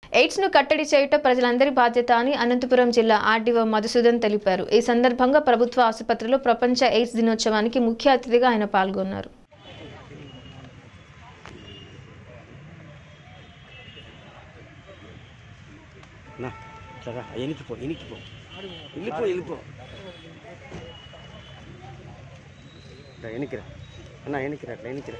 AIDS ను కట్టడి చేయటం ప్రజలందరి బాధ్యత అని అనంతపురం జిల్లా ఆర్డీఓ మధుసూదన్ తెలిపారు ఈ సందర్భంగా ప్రభుత్వ ఆసుపత్రిలో ప్రపంచ ఎయిడ్స్ దినోత్సవానికి ముఖ్య అతిథిగా ఆయన పాల్గొన్నారు నా ఇట్లా ఎనికిపో ఎనికిపో వెళ్ళిపో వెళ్ళిపో ఇట్లా ఎనికిరా అన్న ఎనికిరా అట్లా ఎనికిరా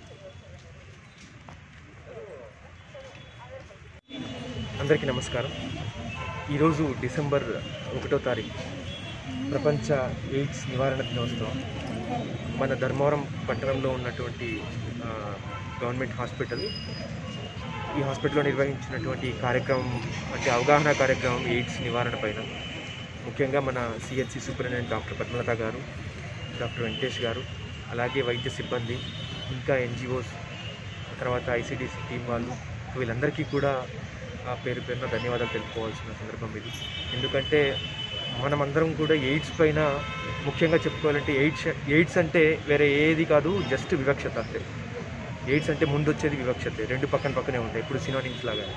అందరికీ నమస్కారం ఈరోజు డిసెంబర్ ఒకటో తారీఖు ప్రపంచ ఎయిడ్స్ నివారణ దినోత్సవం మన ధర్మవరం పట్టణంలో ఉన్నటువంటి ఆ, గవర్నమెంట్ హాస్పిటల్ ఈ హాస్పిటల్లో నిర్వహించినటువంటి ఈ కార్యక్రమం అంటే అవగాహన కార్యక్రమం ఎయిడ్స్ నివారణ పైన ముఖ్యంగా మన సిహెచ్సి సూపరింటెండెంట్ డాక్టర్ పద్మలత గారు డాక్టర్ వెంకటేష్ గారు అలాగే వైద్య సిబ్బంది ఇంకా ఎన్జిఓస్ తర్వాత ఐసిడిసి టీం వాళ్ళు వీళ్ళందరికీ కూడా ఆ పేరు పేరున ధన్యవాదాలు తెలుపుకోవాల్సిన సందర్భం ఇది ఎందుకంటే మనమందరం కూడా ఎయిడ్స్ పైన ముఖ్యంగా చెప్పుకోవాలంటే ఎయిడ్స్ ఎయిడ్స్ అంటే వేరే ఏది కాదు జస్ట్ వివక్షత అంతే ఎయిడ్స్ అంటే ముందు వచ్చేది వివక్షతే రెండు పక్కన పక్కనే ఉంటాయి ఇప్పుడు సినోనిమ్స్ లాగా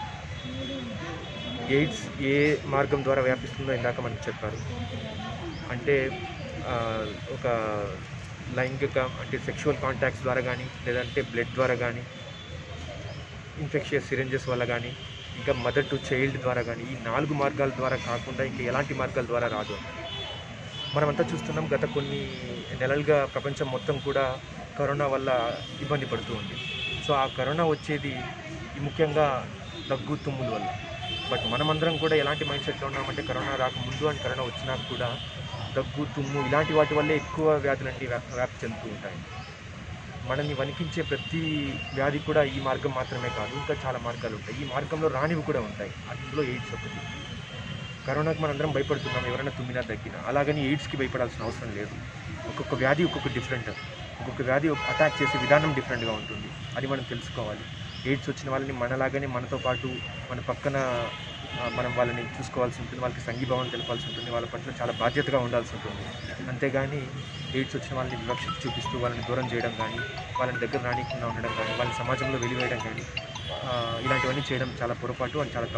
ఎయిడ్స్ ఏ మార్గం ద్వారా వ్యాపిస్తుందో ఇందాక మనకు చెప్పారు అంటే ఆ, ఒక లైంగిక అంటే సెక్షువల్ కాంటాక్ట్స్ ద్వారా కానీ లేదంటే బ్లడ్ ద్వారా కానీ ఇన్ఫెక్షియస్ సిరెంజెస్ వల్ల కానీ ఇంకా మదర్ టు చైల్డ్ ద్వారా కానీ ఈ నాలుగు మార్గాల ద్వారా కాకుండా ఇంకా ఎలాంటి మార్గాల ద్వారా రాదు మనమంతా చూస్తున్నాం గత కొన్ని నెలలుగా ప్రపంచం మొత్తం కూడా కరోనా వల్ల ఇబ్బంది పడుతూ ఉంది సో ఆ కరోనా వచ్చేది ఈ ముఖ్యంగా దగ్గు తుమ్ముల వల్ల బట్ మనమందరం కూడా ఎలాంటి మైండ్ సెట్లో ఉన్నామంటే కరోనా రాకముందు అండ్ కరోనా వచ్చినాక కూడా దగ్గు తుమ్ము ఇలాంటి వాటి వల్లే ఎక్కువ వ్యాధులన్నీ వ్యాప్ వ్యాప్తి చెందుతూ ఉంటాయి మనల్ని వణికించే ప్రతి వ్యాధి కూడా ఈ మార్గం మాత్రమే కాదు ఇంకా చాలా మార్గాలు ఉంటాయి ఈ మార్గంలో రానివి కూడా ఉంటాయి అందులో ఎయిడ్స్ ఒకటి కరోనాకి మనందరం భయపడుతున్నాం ఎవరైనా తుమ్మినా తగ్గినా అలాగని ఎయిడ్స్కి భయపడాల్సిన అవసరం లేదు ఒక్కొక్క వ్యాధి ఒక్కొక్క డిఫరెంట్ ఒక్కొక్క వ్యాధి అటాక్ చేసే విధానం డిఫరెంట్గా ఉంటుంది అది మనం తెలుసుకోవాలి ఎయిడ్స్ వచ్చిన వాళ్ళని మనలాగానే మనతో పాటు మన పక్కన ఆ, మనం వాళ్ళని చూసుకోవాల్సి ఉంటుంది వాళ్ళకి సంఘీభావం తెలపాల్సి ఉంటుంది వాళ్ళ పట్ల చాలా బాధ్యతగా ఉండాల్సి ఉంటుంది అంతేగాని ఎయిడ్స్ వచ్చిన వాళ్ళని వివక్షత చూపిస్తూ వాళ్ళని దూరం చేయడం కానీ వాళ్ళని దగ్గర రానికుండా ఉండడం కానీ వాళ్ళని సమాజంలో వెలివేయడం కానీ ఆ, ఇలాంటివన్నీ చేయడం చాలా పొరపాటు అని చాలా తప్పు